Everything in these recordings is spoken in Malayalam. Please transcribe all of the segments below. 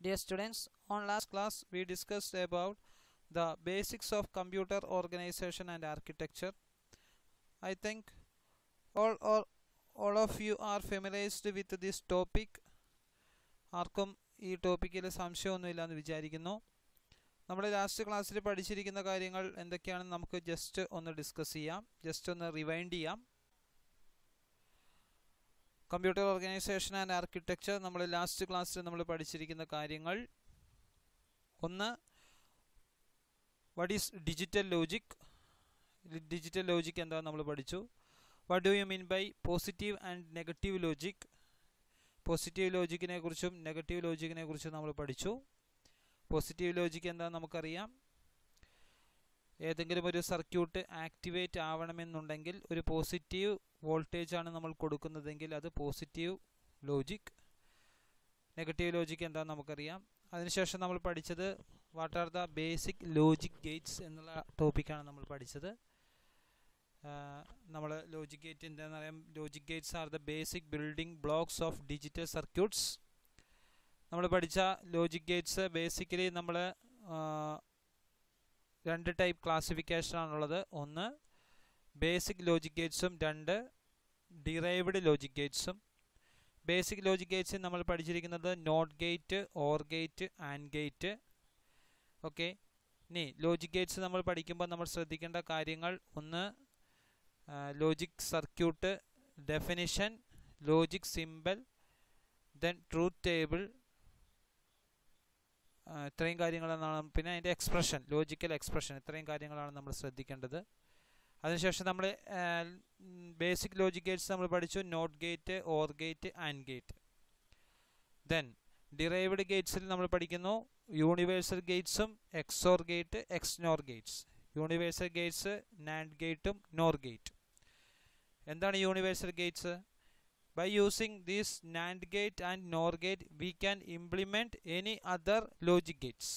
Dear students, on last class we discussed about the basics of computer organization and architecture. I think all all, all of you are familiarized with this topic. ആർക്കും ഈ ടോപ്പിക്കിൽ സംശയമൊന്നുമില്ല എന്ന് വിചാരിക്കുന്നു നമ്മൾ ലാസ്റ്റ് ക്ലാസ്സിൽ പഠിച്ചിരിക്കുന്ന കാര്യങ്ങൾ എന്തൊക്കെയാണെന്ന് നമുക്ക് ജസ്റ്റ് ഒന്ന് ഡിസ്കസ് ചെയ്യാം ജസ്റ്റ് ഒന്ന് റിവൈൻഡ് ചെയ്യാം കമ്പ്യൂട്ടർ ഓർഗനൈസേഷൻ ആൻഡ് ആർക്കിടെക്ചർ നമ്മൾ ലാസ്റ്റ് ക്ലാസ്സിൽ നമ്മൾ പഠിച്ചിരിക്കുന്ന കാര്യങ്ങൾ ഒന്ന് what is digital logic digital logic എന്താണെന്ന് നമ്മൾ പഠിച്ചു what do you mean by positive and negative logic positive ലോജിക്കിനെ കുറിച്ചും നെഗറ്റീവ് ലോജിക്കിനെ കുറിച്ചും നമ്മൾ പഠിച്ചു പോസിറ്റീവ് ലോജിക്ക് എന്താണെന്ന് നമുക്കറിയാം ഏതെങ്കിലും ഒരു സർക്യൂട്ട് ആക്ടിവേറ്റ് ആവണമെന്നുണ്ടെങ്കിൽ ഒരു പോസിറ്റീവ് വോൾട്ടേജ് ആണ് നമ്മൾ കൊടുക്കുന്നതെങ്കിൽ അത് പോസിറ്റീവ് ലോജിക് നെഗറ്റീവ് ലോജിക് എന്താണെന്ന് നമുക്കറിയാം അതിനുശേഷം നമ്മൾ പഠിച്ചത് what are the basic logic gates എന്നുള്ള ടോപ്പിക്കാണ് നമ്മൾ പഠിച്ചത് നമ്മൾ ലോജിക് ഗേറ്റ് എന്താണെന്ന് പറയാം logic gates are the basic building blocks of digital circuits നമ്മൾ പഠിച്ച ലോജിക് ഗേറ്റ്സ് ബേസിക്കലി നമ്മൾ രണ്ട് ടൈപ്പ് ക്ലാസിഫിക്കേഷൻ ആണുള്ളത് ഒന്ന് ബേസിക് ലോജിക് ഗേറ്റ്സും രണ്ട് ഡിറൈവ്ഡ് ലോജിക് ഗേറ്റ്സും ബേസിക് ലോജിക് ഗേറ്റ്സ് നമ്മൾ പഠിച്ചിരിക്കുന്നത് not gate or gate and gate okay ഇനി ലോജിക് ഗേറ്റ്സ് നമ്മൾ പഠിക്കുമ്പോൾ നമ്മൾ ശ്രദ്ധിക്കേണ്ട കാര്യങ്ങൾ ഒന്ന് logic circuit definition logic symbol then truth table ഇത്രയും കാര്യങ്ങളാണ് പിന്നെ അതിൻ്റെ എക്സ്പ്രഷൻ ലോജിക്കൽ എക്സ്പ്രഷൻ ഇത്രയും കാര്യങ്ങളാണ് നമ്മൾ ശ്രദ്ധിക്കേണ്ടത് അതിനുശേഷം നമ്മൾ ബേസിക് ലോജിക് ഗേറ്റ്സ് നമ്മൾ പഠിച്ചു not gate or gate and gate then derived ഗേറ്റ്സിൽ നമ്മൾ പഠിക്കുന്നു യൂണിവേഴ്സൽ ഗേറ്റ്സും XOR gate XNOR gates universal gates NAND ഗേറ്റും നോർ ഗേറ്റ് എന്താണ് universal gates by using this NAND gate and NOR gate we can implement any other logic gates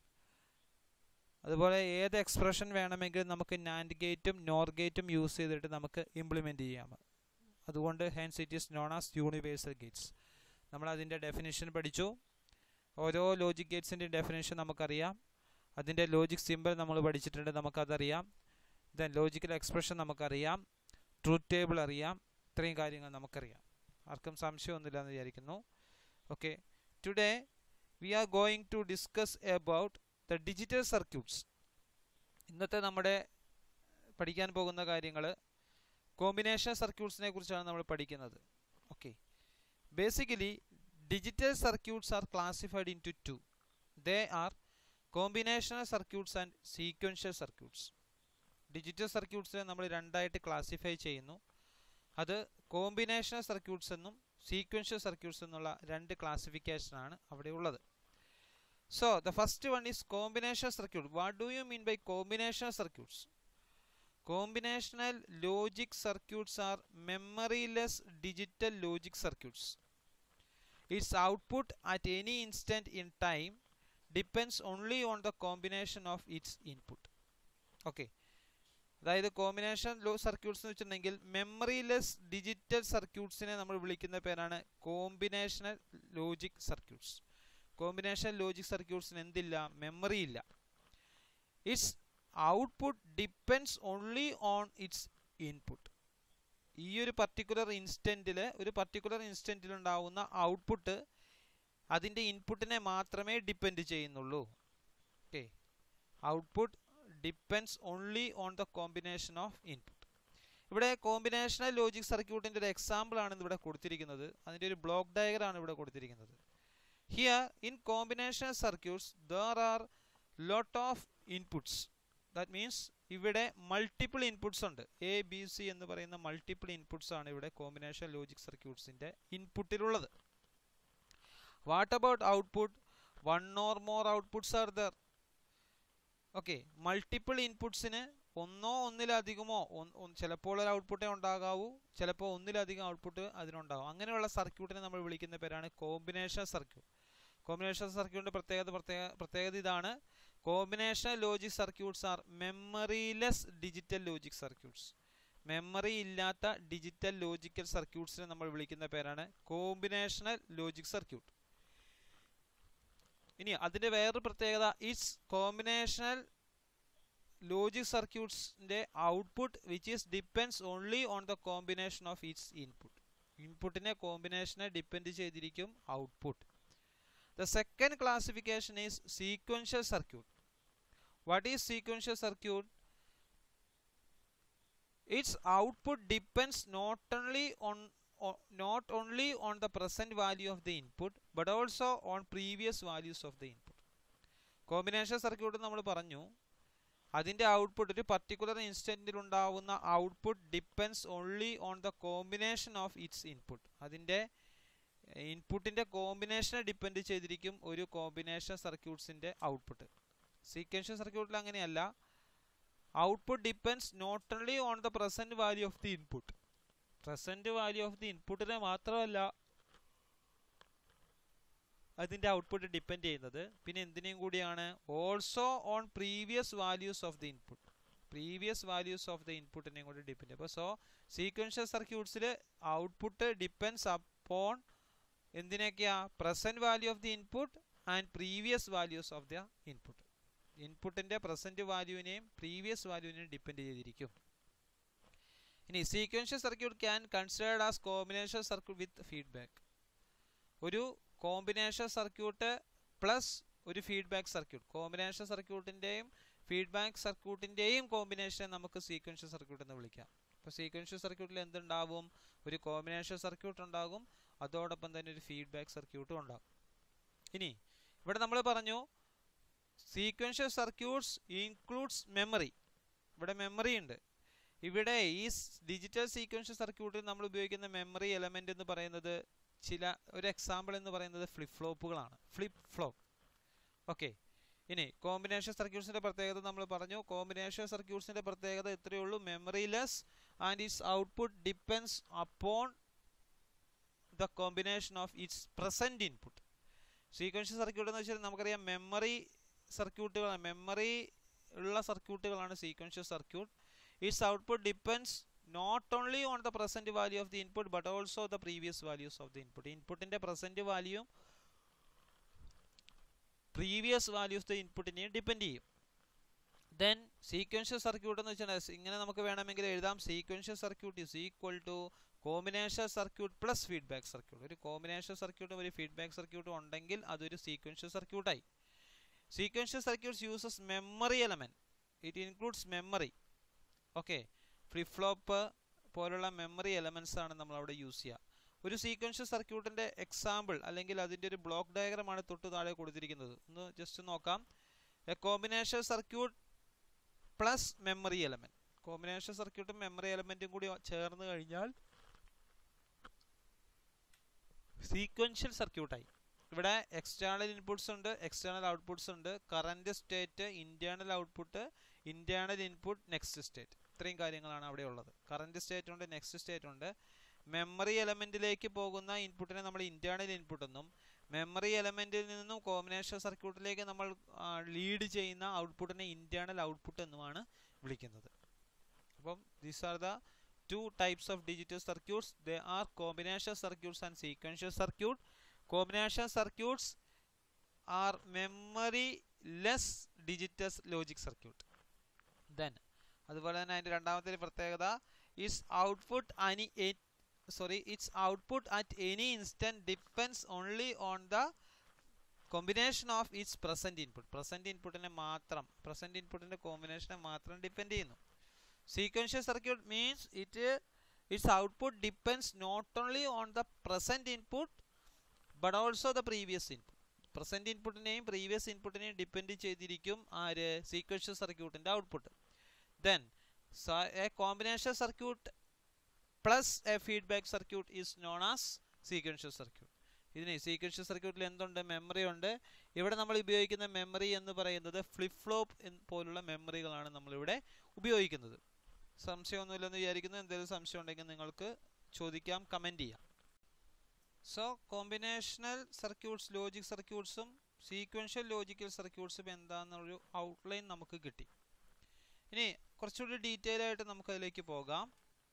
അതുപോലെ ഏത് എക്സ്പ്രഷൻ വേണമെങ്കിലും നമുക്ക് നാൻഡ് ഗേറ്റും നോർ ഗേറ്റും യൂസ് ചെയ്തിട്ട് നമുക്ക് ഇംപ്ലിമെൻറ്റ് ചെയ്യാം അതുകൊണ്ട് hence it is known as universal gates നമ്മൾ അതിൻ്റെ ഡെഫിനേഷൻ പഠിച്ചു ഓരോ ലോജിക് ഗേറ്റ്സിൻ്റെ ഡെഫിനേഷൻ നമുക്കറിയാം അതിൻ്റെ ലോജിക് സിമ്പിൾ നമ്മൾ പഠിച്ചിട്ടുണ്ട് നമുക്കതറിയാം ദെൻ ലോജിക്കൽ എക്സ്പ്രഷൻ നമുക്കറിയാം ട്രൂത്ത് ടേബിൾ അറിയാം ഇത്രയും കാര്യങ്ങൾ നമുക്കറിയാം ആർക്കും സംശയമൊന്നുമില്ല എന്ന് വിചാരിക്കുന്നു okay today we are going to discuss about the digital circuits ഇന്നത്തെ നമ്മുടെ പഠിക്കാൻ പോകുന്ന കാര്യങ്ങൾ കോമ്പിനേഷൻ സർക്യൂട്ട്സിനെ കുറിച്ചാണ് നമ്മൾ പഠിക്കുന്നത് okay basically digital circuits are classified into two they are combinational circuits and sequential circuits digital സർക്യൂട്ട്സിനെ നമ്മൾ രണ്ടായിട്ട് ക്ലാസിഫൈ ചെയ്യുന്നു അത് കോമ്പിനേഷണൽ സർക്യൂട്ട്സ് എന്നും സീക്വൻഷ്യൽ സർക്യൂട്ട്സ് എന്നുള്ള രണ്ട് ക്ലാസിഫിക്കേഷനാണ് അവിടെ ഉള്ളത് so the first one is combination circuit what do you mean by combinational circuits combinational logic circuits are memoryless digital logic circuits its output at any instant in time depends only on the combination of its input okay അതായത് കോമ്പിനേഷൻ ലോ സർക്യൂട്ട്സ് എന്ന് വെച്ചിട്ടുണ്ടെങ്കിൽ മെമ്മറിലെസ് ഡിജിറ്റൽ സർക്യൂട്ട്സിനെ നമ്മൾ വിളിക്കുന്ന പേരാണ് combinational logic circuits combination logic സർക്യൂട്ട്സിന് എന്തില്ല മെമ്മറി ഇല്ല its output depends only on its input ഈ ഒരു പർട്ടിക്കുലർ ഇൻസ്റ്റൻറ്റിൽ ഒരു പർട്ടിക്കുലർ ഇൻസ്റ്റൻറ്റിൽ ഉണ്ടാവുന്ന ഔട്ട്പുട്ട് അതിൻ്റെ ഇൻപുട്ടിനെ മാത്രമേ ഡിപ്പെൻഡ് ചെയ്യുന്നുള്ളൂ okay output depends only on the combination of input ഇവിടെ കോമ്പിനേഷണൽ ലോജിക് സർക്യൂട്ടിൻ്റെ ഒരു എക്സാമ്പിൾ ആണ് ഇവിടെ കൊടുത്തിരിക്കുന്നത് അതിൻ്റെ ഒരു ബ്ലോക്ക് ഡയഗ്രം ആണ് ഇവിടെ കൊടുത്തിരിക്കുന്നത് here in combinational circuits there are lot of inputs that means ഇവിടെ മൾട്ടിപ്പിൾ ഇൻപുട്സ് ഉണ്ട് എ ബി സി എന്ന് പറയുന്ന മൾട്ടിപ്പിൾ ഇൻപുട്സ് ആണ് ഇവിടെ കോമ്പിനേഷൻ ലോജിക് സർക്യൂട്ട്സിൻ്റെ ഇൻപുട്ടിലുള്ളത് what about output one or more outputs are there okay multiple ഇൻപുട്സിന് ഒന്നോ ഒന്നിലധികമോ ചിലപ്പോൾ ഒരു ഔട്ട്പുട്ടേ ഉണ്ടാകാവൂ ചിലപ്പോൾ ഒന്നിലധികം ഔട്ട്പുട്ട് അതിനുണ്ടാകും അങ്ങനെയുള്ള സർക്യൂട്ടിനെ നമ്മൾ വിളിക്കുന്ന പേരാണ് കോമ്പിനേഷൻ സർക്യൂട്ട് കോമ്പിനേഷൻ സർക്യൂട്ടിൻ്റെ പ്രത്യേകത പ്രത്യേക പ്രത്യേകത ഇതാണ് combination logic circuits are memoryless digital logic circuits memory ഇല്ലാത്ത ഡിജിറ്റൽ ലോജിക്കൽ സർക്യൂട്ട്സിനെ നമ്മൾ വിളിക്കുന്ന പേരാണ് കോമ്പിനേഷണൽ ലോജിക് സർക്യൂട്ട് ഇനി അതിൻ്റെ വേറൊരു പ്രത്യേകത ഇറ്റ്സ് കോമ്പിനേഷണൽ ലോജിക് സർക്യൂട്ട്സിൻ്റെ output which is depends only on the combination of its input ഇൻപുട്ടിനെ കോമ്പിനേഷനെ ഡിപ്പെൻഡ് ചെയ്തിരിക്കും output the second classification is sequential circuit what is sequential circuit its output depends not only on o- not only on the present value of the input but also on previous values of the input combination circuit നമ്മൾ പറഞ്ഞു അതിൻ്റെ ഔട്ട്പുട്ട് ഒരു പർട്ടിക്കുലർ ഇൻസ്റ്റൻറ്റിൽ ഉണ്ടാവുന്ന output depends only on the combination of its input അതിൻ്റെ ഇൻപുട്ടിൻ്റെ കോമ്പിനേഷനെ ഡിപ്പെൻഡ് ചെയ്തിരിക്കും ഒരു കോമ്പിനേഷൻ സർക്യൂട്ട്സിൻ്റെ ഔട്ട്പുട്ട് സീക്വൻഷ്യൽ സർക്യൂട്ടിൽ അങ്ങനെയല്ല output depends not only on the present value of the input present value of the ഇൻപുട്ടിനെ മാത്രമല്ല അതിൻ്റെ ഔട്ട്പുട്ട് ഡിപ്പെൻഡ് ചെയ്യുന്നത് പിന്നെ എന്തിനേയും കൂടിയാണ് also on previous values of the input previous values of the ഇൻപുട്ടിനെയും കൂടി ഡിപ്പെൻഡ് അപ്പോൾ സോ സീക്വൻഷ്യൽ സർക്യൂട്ട്സിൽ ഔട്ട്പുട്ട് ഡിപ്പെൻസ് അപ്പോൺ എന്തിനൊക്കെയാ present value of the input and previous values of the input ഇൻപുട്ടിൻ്റെ പ്രസൻറ്റ് വാല്യൂവിനെയും പ്രീവിയസ് വാല്യൂവിനെയും ഡിപ്പെൻഡ് ചെയ്തിരിക്കും ഇനി sequential circuit can considered as combination circuit with feedback ഒരു കോമ്പിനേഷൻ സർക്യൂട്ട് പ്ലസ് ഒരു ഫീഡ്ബാക്ക് സർക്യൂട്ട് കോമ്പിനേഷൻ സർക്യൂട്ടിൻ്റെയും ഫീഡ്ബാക്ക് സർക്യൂട്ടിൻ്റെയും കോമ്പിനേഷനെ നമുക്ക് സീക്വൻഷ്യൽ സർക്യൂട്ട് എന്ന് വിളിക്കാം അപ്പോൾ സീക്വൻഷ്യൽ സർക്യൂട്ടിൽ എന്തുണ്ടാവും ഒരു കോമ്പിനേഷൻ സർക്യൂട്ട് ഉണ്ടാകും അതോടൊപ്പം തന്നെ ഒരു ഫീഡ്ബാക്ക് സർക്യൂട്ടും ഉണ്ടാകും ഇനി ഇവിടെ നമ്മൾ പറഞ്ഞു സീക്വൻഷ്യൽ സർക്യൂട്ട്സ് ഇൻക്ലൂഡ്സ് മെമ്മറി ഇവിടെ മെമ്മറി ഉണ്ട് ഇവിടെ ഈ ഡിജിറ്റൽ സീക്വൻഷ്യൽ സർക്യൂട്ടിൽ നമ്മൾ ഉപയോഗിക്കുന്ന മെമ്മറി എലമെന്റ് എന്ന് പറയുന്നത് ചില ഒരു എക്സാമ്പിൾ എന്ന് പറയുന്നത് ഫ്ലിപ്പ് ഫ്ലോപ്പുകളാണ് ഫ്ലിപ്പ് ഫ്ലോപ്പ് ഓക്കെ ഇനി കോമ്പിനേഷൻ സർക്യൂട്ട്സിന്റെ പ്രത്യേകത നമ്മൾ പറഞ്ഞു കോമ്പിനേഷൻ സർക്യൂട്ട്സിന്റെ പ്രത്യേകത ഇത്രയേ ഉള്ളൂ memory less and its output depends upon the combination of its present input sequential circuit എന്ന് വെച്ചാൽ നമുക്കറിയാം മെമ്മറി സർക്യൂട്ടുകൾ മെമ്മറി ഉള്ള സർക്യൂട്ടുകളാണ് sequential circuit its output depends not only on the present value of the input but also the previous values of the input ഇൻപുട്ടിന്റെ പ്രസന്റ് വാല്യൂയും പ്രീവിയസ് വാല്യൂ ഓഫ് ദ ഇൻപുട്ടിനെയും ഡിപ്പെൻഡ് ചെയ്യും ദെൻ സീക്വൻഷ്യൽ സർക്യൂട്ട് എന്ന് വെച്ചാൽ ഇങ്ങനെ നമുക്ക് വേണമെങ്കിൽ എഴുതാം sequential circuit is equal to combination circuit plus feedback circuit ഒരു കോമ്പിനേഷൻ സർക്യൂട്ടും ഒരു ഫീഡ്ബാക്ക് സർക്യൂട്ടും ഉണ്ടെങ്കിൽ അതൊരു സീക്വൻഷ്യൽ സർക്യൂട്ടായി sequential circuits uses memory element it includes memory okay flip flop പോലുള്ള മെമ്മറി എലമെന്റ്സ് ആണ് നമ്മൾ അവിടെ യൂസ് ചെയ്യുക ഒരു സീക്വൻഷ്യൽ സർക്യൂട്ടിന്റെ എക്സാമ്പിൾ അല്ലെങ്കിൽ അതിൻ്റെ ഒരു ബ്ലോക്ക് ഡയഗ്രാം ആണ് തൊട്ട് താഴെ കൊടുത്തിരിക്കുന്നത് ഒന്ന് ജസ്റ്റ് നോക്കാം a combination circuit plus memory element combination സർക്യൂട്ടും മെമ്മറി എലമെന്റും കൂടി ചേർന്ന് കഴിഞ്ഞാൽ സീക്വൻഷ്യൽ സർക്യൂട്ടായി ഇവിടെ എക്സ്റ്റേണൽ ഇൻപുട്സ് ഉണ്ട് എക്സ്റ്റേണൽ ഔട്ട്പുട്ട്സ് ഉണ്ട് current state internal output internal input next state ഇത്രയും കാര്യങ്ങളാണ് അവിടെ ഉള്ളത് കറന്റ് സ്റ്റേറ്റ് ഉണ്ട് നെക്സ്റ്റ് സ്റ്റേറ്റ് ഉണ്ട് മെമ്മറി എലമെന്റിലേക്ക് പോകുന്ന ഇൻപുട്ടിനെ നമ്മൾ ഇന്റേണൽ ഇൻപുട്ട് എന്നും മെമ്മറി എലമെന്റിൽ നിന്നും കോമ്പിനേഷൻ സർക്യൂട്ടിലേക്ക് നമ്മൾ ലീഡ് ചെയ്യുന്ന ഔട്ട്പുട്ടിനെ ഇന്റേണൽ ഔട്ട്പുട്ട് എന്നുമാണ് വിളിക്കുന്നത് അപ്പം these are the two types of digital circuits they are combination circuits and sequential circuit combination circuits are memory less digital logic circuit then അതുപോലെ തന്നെ അതിൻ്റെ രണ്ടാമത്തെ പ്രത്യേകത is output any sorry its output at any instant depends only on the combination of its present input present ഇൻപുട്ടിനെ മാത്രം പ്രസന്റ് ഇൻപുട്ടിന്റെ കോമ്പിനേഷനെ മാത്രം ഡിപ്പെൻഡ് ചെയ്യുന്നു sequential circuit means it uh, its output depends not only on the present input but also the previous input present ഇൻപുട്ടിനെയും പ്രീവിയസ് ഇൻപുട്ടിനെയും ഡിപ്പെൻഡ് ചെയ്തിരിക്കും ആര് സീക്വൻഷ്യൽ സർക്യൂട്ടിന്റെ output then a combination circuit plus a feedback circuit is known as sequential circuit ഇതിന് സീക്വൻഷ്യൽ സർക്യൂട്ടിൽ എന്തുണ്ട് മെമ്മറി ഉണ്ട് ഇവിടെ നമ്മൾ ഉപയോഗിക്കുന്ന മെമ്മറി എന്ന് പറയുന്നത് ഫ്ലിപ്പ് ഫ്ലോപ്പ് പോലുള്ള മെമ്മറികളാണ് നമ്മളിവിടെ ഉപയോഗിക്കുന്നത് സംശയമൊന്നുമില്ലെന്ന് വിചാരിക്കുന്നു എന്തെങ്കിലും സംശയം ഉണ്ടെങ്കിൽ നിങ്ങൾക്ക് ചോദിക്കാം കമൻറ്റ് ചെയ്യാം സോ കോമ്പിനേഷണൽ സർക്യൂട്ട്സ് ലോജിക് സർക്യൂട്ട്സും സീക്വൻഷ്യൽ ലോജിക്കൽ സർക്യൂട്ട്സും എന്താണെന്നൊരു ഔട്ട്ലൈൻ നമുക്ക് കിട്ടി ഇനി കുറച്ചുകൂടി ഡീറ്റെയിൽ ആയിട്ട് നമുക്ക് അതിലേക്ക് പോകാം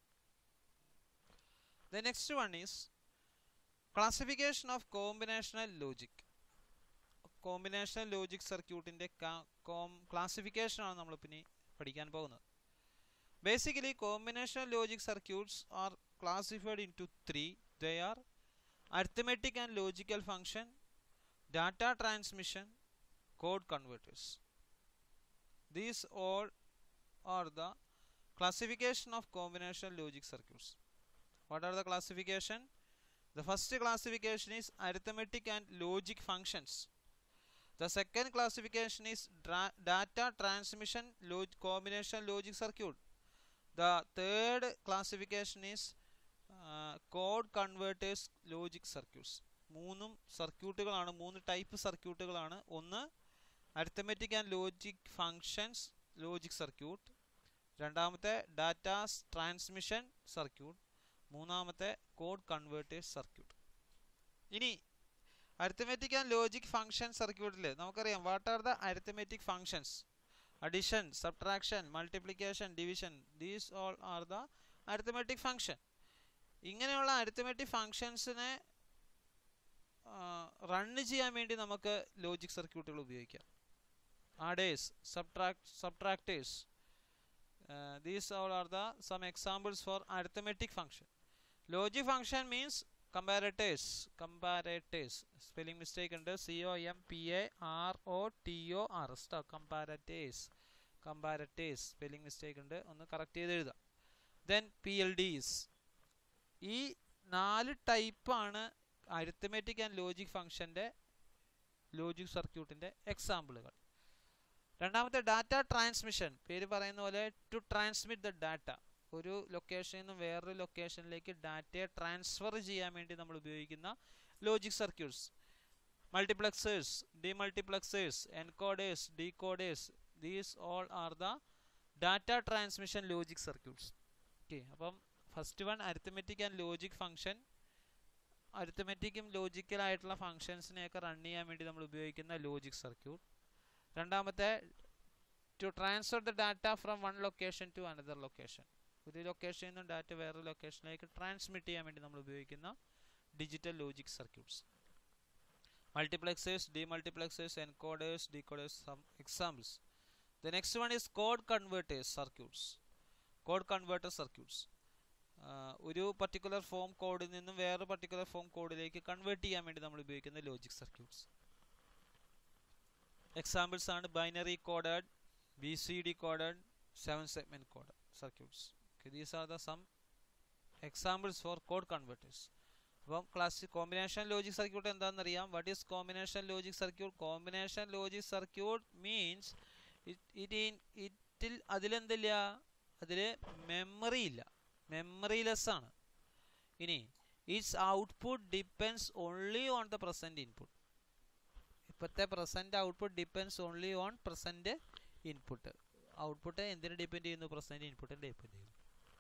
the next one is classification of combinational logic combination logic സർക്യൂട്ടിൻ്റെ ക്ലാസിഫിക്കേഷൻ ആണ് നമ്മൾ പിന്നെ പഠിക്കാൻ പോകുന്നത് basically combination logic circuits are classified into three they are arithmetic and logical function data transmission code converters. These all are the classification of combination logic circuits. What are the classification? The first classification is arithmetic and logic functions. The second classification is dra- data transmission log- combination logic circuit. The third classification is uh, code converters logic circuits. മൂന്നും സർക്യൂട്ടുകളാണ് മൂന്ന് ടൈപ്പ് സർക്യൂട്ടുകളാണ് ഒന്ന് arithmetic and logic functions logic circuit രണ്ടാമത്തെ ഡാറ്റാസ് ട്രാൻസ്മിഷൻ സർക്യൂട്ട് മൂന്നാമത്തെ കോഡ് കൺവേർട്ടേഴ്സ് സർക്യൂട്ട് ഇനി അരിത്തമെറ്റിക് ആൻഡ് ലോജിക് ഫങ്ഷൻ സർക്യൂട്ടിൽ നമുക്കറിയാം what are the arithmetic functions addition subtraction multiplication division these all are the arithmetic function ഇങ്ങനെയുള്ള അരിത്തമെറ്റിക് ഫങ്ഷൻസിനെ റണ്ണ് ചെയ്യാൻ വേണ്ടി നമുക്ക് ലോജിക് സർക്യൂട്ടുകൾ ഉപയോഗിക്കാം adders subtract subtractors these all are the some examples for arithmetic function logic function means comparators comparators spelling mistake ഉണ്ട് C O M P A R O T O R S comparators comparators spelling mistake ഉണ്ട് ഒന്ന് കറക്റ്റ് ചെയ്ത് എഴുതാം ദെൻ പി എൽ ഡീസ് ഈ നാല് ടൈപ്പാണ് അരിത്തമെറ്റിക് ആൻഡ് ലോജിക് ഫംഗ്ഷൻ്റെ ലോജിക് സർക്യൂട്ടിൻ്റെ എക്സാമ്പിളുകൾ രണ്ടാമത്തെ ഡാറ്റ ട്രാൻസ്മിഷൻ പേര് പറയുന്ന പോലെ ടു ട്രാൻസ്മിറ്റ് ദ ഡാറ്റ ഒരു ലൊക്കേഷനിൽ നിന്നും വേറൊരു ലൊക്കേഷനിലേക്ക് ഡാറ്റയെ ട്രാൻസ്ഫർ ചെയ്യാൻ വേണ്ടി നമ്മൾ ഉപയോഗിക്കുന്ന logic circuits multiplexers demultiplexers encoders decoders these all are the data transmission logic circuits okay അപ്പം first one arithmetic and logic function അരിത്തമെറ്റിക്കും ലോജിക്കൽ ആയിട്ടുള്ള ഫങ്ഷൻസിനെയൊക്കെ റൺ ചെയ്യാൻ വേണ്ടി നമ്മൾ ഉപയോഗിക്കുന്ന ലോജിക് സർക്യൂട്ട് രണ്ടാമത്തെ to transfer the data from one location to another location ഒരു ലൊക്കേഷനിൽ നിന്നും ഡാറ്റ വേറൊരു ലൊക്കേഷനിലേക്ക് ട്രാൻസ്മിറ്റ് ചെയ്യാൻ വേണ്ടി നമ്മൾ ഉപയോഗിക്കുന്ന digital logic circuits multiplexers demultiplexers encoders decoders some examples the next one is code converters circuits code converter circuits ഒരു പർട്ടിക്കുലർ ഫോം കോഡിൽ നിന്നും വേറെ പർട്ടിക്കുലർ ഫോം കോഡിലേക്ക് കൺവേർട്ട് ചെയ്യാൻ വേണ്ടി നമ്മൾ ഉപയോഗിക്കുന്ന ലോജിക് സർക്യൂട്ട്സ് എക്സാമ്പിൾസ് ആണ് binary coded B C D coded seven segment code circuits these are the some examples for code converters അപ്പം ക്ലാസ് കോമ്പിനേഷൻ ലോജിക് സർക്യൂട്ട് എന്താണെന്ന് അറിയാം what is combination logic circuit combination logic circuit means it ഇറ്റിൽ അതിലെന്തില്ല അതിൽ മെമ്മറി ഇല്ല മെമ്മറിലെസ് ആണ് ഇനി its output depends only on the present input ഇപ്പോഴത്തെ present output depends only on present input output എന്തിന് ഡിപ്പെൻഡ് ചെയ്യുന്നു പ്രസൻറ്റ് ഇൻപുട്ടിന് ഡിപ്പെൻഡ് ചെയ്യുന്നു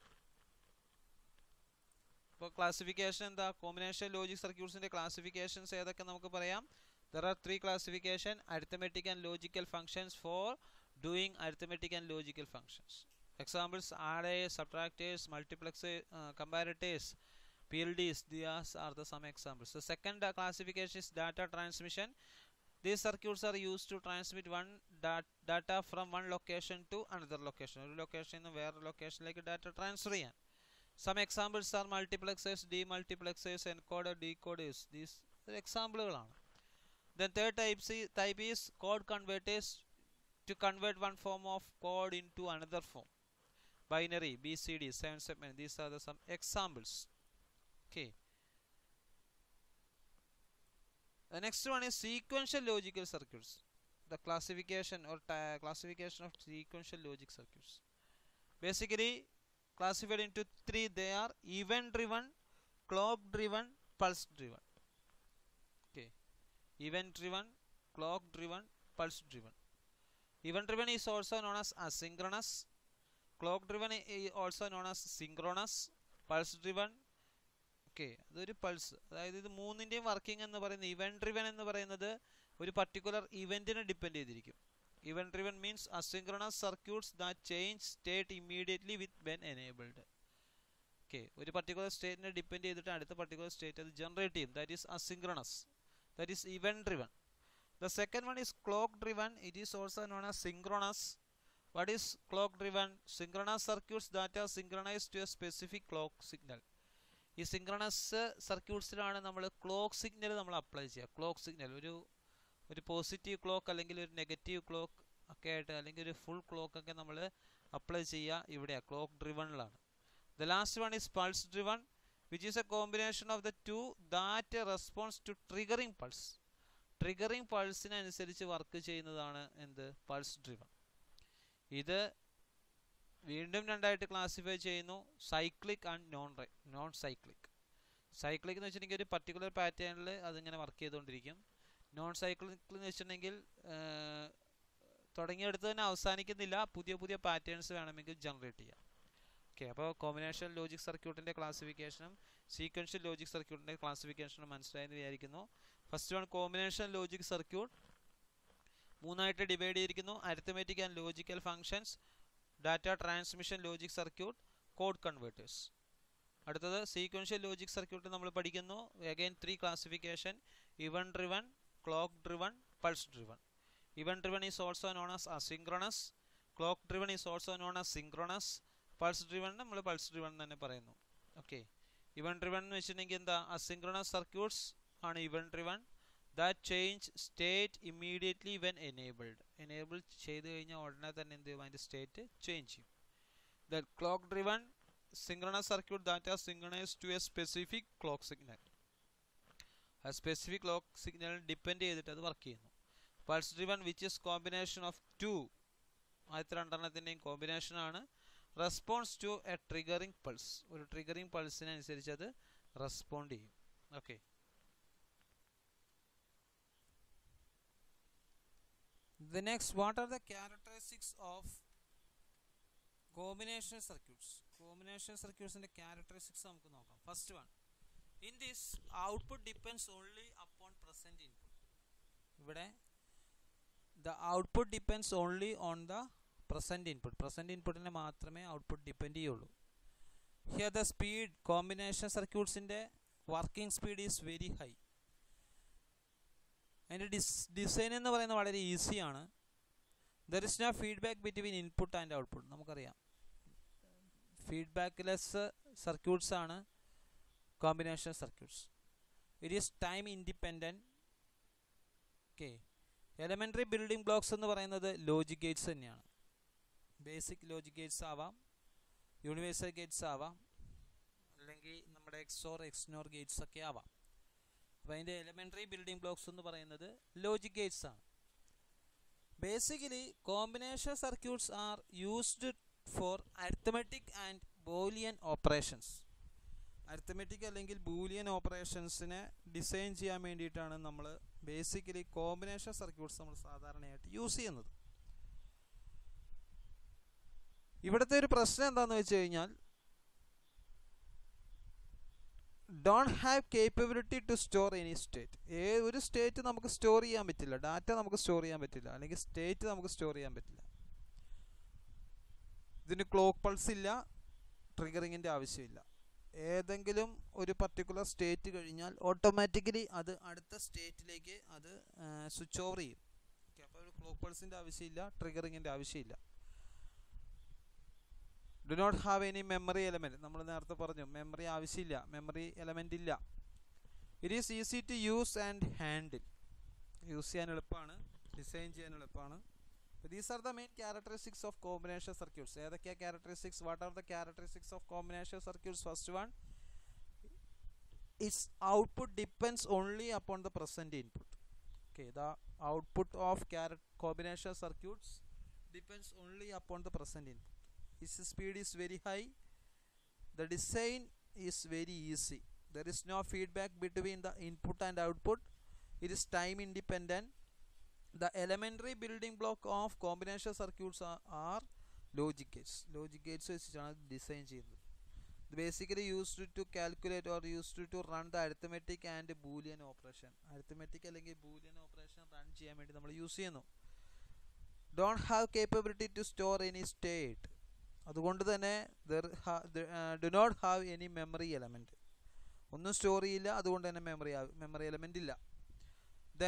ഇപ്പോൾ ക്ലാസിഫിക്കേഷൻ എന്താ കോമ്പിനേഷൻ ലോജിക് സർക്യൂട്ട്സിൻ്റെ ക്ലാസിഫിക്കേഷൻസ് ഏതൊക്കെ നമുക്ക് പറയാം there are three classification arithmetic and logical functions for doing arithmetic and logical functions examples arrays subtractors multiplexers uh, comparators plds these are the some examples the second uh, classification is data transmission these circuits are used to transmit one dat data from one location to another location ഒരു ലൊക്കേഷനിൽ നിന്ന് വേറെ ലൊക്കേഷനിലേക്ക് ഡാറ്റ ട്രാൻസ്ഫർ ചെയ്യാൻ some examples are multiplexers demultiplexers encoder decoders these എക്സാമ്പിളുകളാണ് then third types type is code converters to convert one form of code into another form binary bcd seven segment these are the some examples okay the next one is sequential logical circuits the classification or classification of sequential logic circuits basically classified into three they are event driven clock driven pulse driven okay event driven clock driven pulse driven event driven is also known as asynchronous clock driven also known as synchronous pulse driven okay അതൊരു പൾസ് അതായത് ഇത് മൂന്നിൻ്റെയും വർക്കിംഗ് എന്ന് പറയുന്നത് ഇവൻറ്റ് ഡ്രിവൺ എന്ന് പറയുന്നത് ഒരു പർട്ടിക്കുലർ ഇവൻറ്റിനെ ഡിപ്പെൻഡ് ചെയ്തിരിക്കും event driven means asynchronous circuits that change state immediately with when enabled okay ഒരു പർട്ടിക്കുലർ സ്റ്റേറ്റിനെ ഡിപ്പെൻഡ് ചെയ്തിട്ട് അടുത്ത പർട്ടിക്കുലർ സ്റ്റേറ്റ് അത് ജനറേറ്റ് ചെയ്യും that is asynchronous that is event driven The second one is clock driven. It is also known as synchronous. What is clock driven? Synchronous circuits that are synchronized to a specific clock signal. ഈ സിങ്ക്രണസ് സർക്യൂട്ട്സിലാണ് നമ്മൾ ക്ലോക്ക് സിഗ്നൽ നമ്മൾ അപ്ലൈ ചെയ്യുക ക്ലോക്ക് സിഗ്നൽ ഒരു ഒരു പോസിറ്റീവ് ക്ലോക്ക് അല്ലെങ്കിൽ ഒരു നെഗറ്റീവ് ക്ലോക്ക് ഒക്കെ ആയിട്ട് അല്ലെങ്കിൽ ഒരു ഫുൾ ക്ലോക്ക് ഒക്കെ നമ്മൾ അപ്ലൈ ചെയ്യുക ഇവിടെയാണ് ക്ലോക്ക് ഡ്രിവണിലാണ് the last one is pulse driven which is a combination of the two that response to triggering pulse triggering പൾസിനനുസരിച്ച് വർക്ക് ചെയ്യുന്നതാണ് എന്ത് പൾസ് ഡ്രിവൺ ഇത് വീണ്ടും രണ്ടായിട്ട് ക്ലാസിഫൈ ചെയ്യുന്നു cyclic and non non cyclic cyclic എന്ന് വെച്ചിട്ടുണ്ടെങ്കിൽ ഒരു പർട്ടിക്കുലർ പാറ്റേണിൽ അതിങ്ങനെ വർക്ക് ചെയ്തുകൊണ്ടിരിക്കും നോൺ സൈക്ലിക് എന്ന് വെച്ചിട്ടുണ്ടെങ്കിൽ തുടങ്ങിയെടുത്ത് തന്നെ അവസാനിക്കുന്നില്ല പുതിയ പുതിയ പാറ്റേൺസ് വേണമെങ്കിൽ ജനറേറ്റ് ചെയ്യാം ഓക്കെ അപ്പോൾ കോമ്പിനേഷൻ ലോജിക് സർക്യൂട്ടിൻ്റെ ക്ലാസിഫിക്കേഷനും സീക്വൻഷ്യൽ ലോജിക് സർക്യൂട്ടിൻ്റെ ക്ലാസിഫിക്കേഷനും മനസ്സിലായെന്ന് വിചാരിക്കുന്നു first one combination logic circuit മൂന്നായിട്ട് ഡിവൈഡ് ചെയ്തിരിക്കുന്നു arithmetic and logical functions data transmission logic circuit code converters അടുത്തത് സീക്വൻഷ്യൽ ലോജിക് സർക്യൂട്ട് നമ്മൾ പഠിക്കുന്നു again three classification event driven clock driven pulse driven event driven is also known as asynchronous clock driven is also known as synchronous pulse driven നമ്മൾ പൾസ് ഡ്രിവൺ തന്നെ പറയുന്നു ഓക്കെ ഇവൻ ഡ്രിവൺ എന്ന് വെച്ചിട്ടുണ്ടെങ്കിൽ എന്താ അസിങ്ക്രണസ് സർക്യൂട്ട്സ് ആണ് event driven that change state immediately when enabled enable ചെയ്ത് കഴിഞ്ഞാൽ ഉടനെ തന്നെ എന്ത് ചെയ്യും അതിൻ്റെ സ്റ്റേറ്റ് ചേഞ്ച് ചെയ്യും the clock driven synchronous circuit that are synchronized to a specific clock signal ആ സ്പെസിഫിക് ക്ലോക്ക് സിഗ്നൽ ഡിപ്പെൻഡ് ചെയ്തിട്ട് അത് വർക്ക് ചെയ്യുന്നു pulse driven which is combination of two ആദ്യത്തെ രണ്ടെണ്ണത്തിൻ്റെയും കോമ്പിനേഷൻ ആണ് response to a triggering pulse ഒരു ട്രിഗറിങ് പൾസിനനുസരിച്ച് അത് റെസ്പോണ്ട് ചെയ്യും okay The next, what are the characteristics of combination circuits? Combination circuits and the characteristics നമുക്ക് നോക്കാം. First one, in this output depends only upon present input. ഇവിടെ the output depends only on the present input. Present inputനെ മാത്രമേ output depend ചെയ്യുള്ളൂ. Here the speed combination circuits ന്റെ working speed is very high. അതിൻ്റെ ഡിസ് ഡിസൈൻ എന്ന് പറയുന്നത് വളരെ ഈസിയാണ് there is no feedback between input and output നമുക്കറിയാം ഫീഡ്ബാക്ക്ലെസ് സർക്യൂട്ട്സ് ആണ് combination circuits it is time independent okay elementary building blocks എന്ന് പറയുന്നത് ലോജിക് ഗേറ്റ്സ് തന്നെയാണ് ബേസിക് ലോജിക് ഗേറ്റ്സ് ആവാം യൂണിവേഴ്സൽ ഗേറ്റ്സ് ആവാം അല്ലെങ്കിൽ നമ്മുടെ എക്സോർ എക്സ്നോർ ഗേറ്റ്സ് ഒക്കെ ആവാം അപ്പോൾ അതിൻ്റെ എലമെൻ്ററി ബിൽഡിംഗ് ബ്ലോക്സ് എന്ന് പറയുന്നത് ലോജിക് ഗേറ്റ്സ് ആണ് basically combination circuits are used for arithmetic and Boolean operations arithmetic അല്ലെങ്കിൽ ബൂലിയൻ ഓപ്പറേഷൻസിനെ ഡിസൈൻ ചെയ്യാൻ വേണ്ടിയിട്ടാണ് നമ്മൾ ബേസിക്കലി കോമ്പിനേഷൻ സർക്യൂട്ട്സ് നമ്മൾ സാധാരണയായിട്ട് യൂസ് ചെയ്യുന്നത് ഇവിടുത്തെ ഒരു പ്രശ്നം എന്താണെന്ന് വെച്ച് കഴിഞ്ഞാൽ don't have capability to store any state ഏ ഒരു സ്റ്റേറ്റ് നമുക്ക് സ്റ്റോർ ചെയ്യാൻ പറ്റില്ല ഡാറ്റ നമുക്ക് സ്റ്റോർ ചെയ്യാൻ പറ്റില്ല അല്ലെങ്കിൽ സ്റ്റേറ്റ് നമുക്ക് സ്റ്റോർ ചെയ്യാൻ പറ്റില്ല ഇതിന് ക്ലോക്ക് പൾസ് ഇല്ല ട്രിഗറിങ്ങിൻ്റെ ആവശ്യമില്ല ഏതെങ്കിലും ഒരു പർട്ടിക്കുലർ സ്റ്റേറ്റ് കഴിഞ്ഞാൽ ഓട്ടോമാറ്റിക്കലി അത് അടുത്ത സ്റ്റേറ്റിലേക്ക് അത് സ്വിച്ച് ഓവർ ചെയ്യും ഓക്കെ അപ്പോൾ ഒരു ക്ലോക്ക് പൾസിൻ്റെ ആവശ്യമില്ല ട്രിഗറിങ്ങിൻ്റെ ആവശ്യമില്ല do not have any memory element നമ്മൾ നേരത്തെ പറഞ്ഞു മെമ്മറി ആവശ്യമില്ല മെമ്മറി എലമെൻ്റ് ഇല്ല it is easy to use and handle use ചെയ്യാൻ എളുപ്പമാണ് ഡിസൈൻ ചെയ്യാൻ എളുപ്പമാണ് these are the main characteristics of combination circuits ഏതൊക്കെയാണ് characteristics what are the characteristics of combination circuits first one its output depends only upon the present input okay the output of combination circuits depends only upon the present input its speed is very high the design is very easy there is no feedback between the input and output it is time independent the elementary building block of combination circuits are, are logic gates logic gates വെച്ചിട്ടാണ് ഡിസൈൻ ചെയ്യുന്നത് ഇത് basically used to calculate or used to run the arithmetic and Boolean operation arithmetic അല്ലെങ്കിൽ ബൂലിയൻ ഓപ്പറേഷൻ റൺ ചെയ്യാൻ വേണ്ടി നമ്മൾ യൂസ് ചെയ്യുന്നു don't have capability to store any state അതുകൊണ്ട് തന്നെ do not have any memory element ഒന്നും സ്റ്റോർ ചെയ്യില്ല അതുകൊണ്ട് തന്നെ മെമ്മറി മെമ്മറി എലമെൻ്റ് ഇല്ല then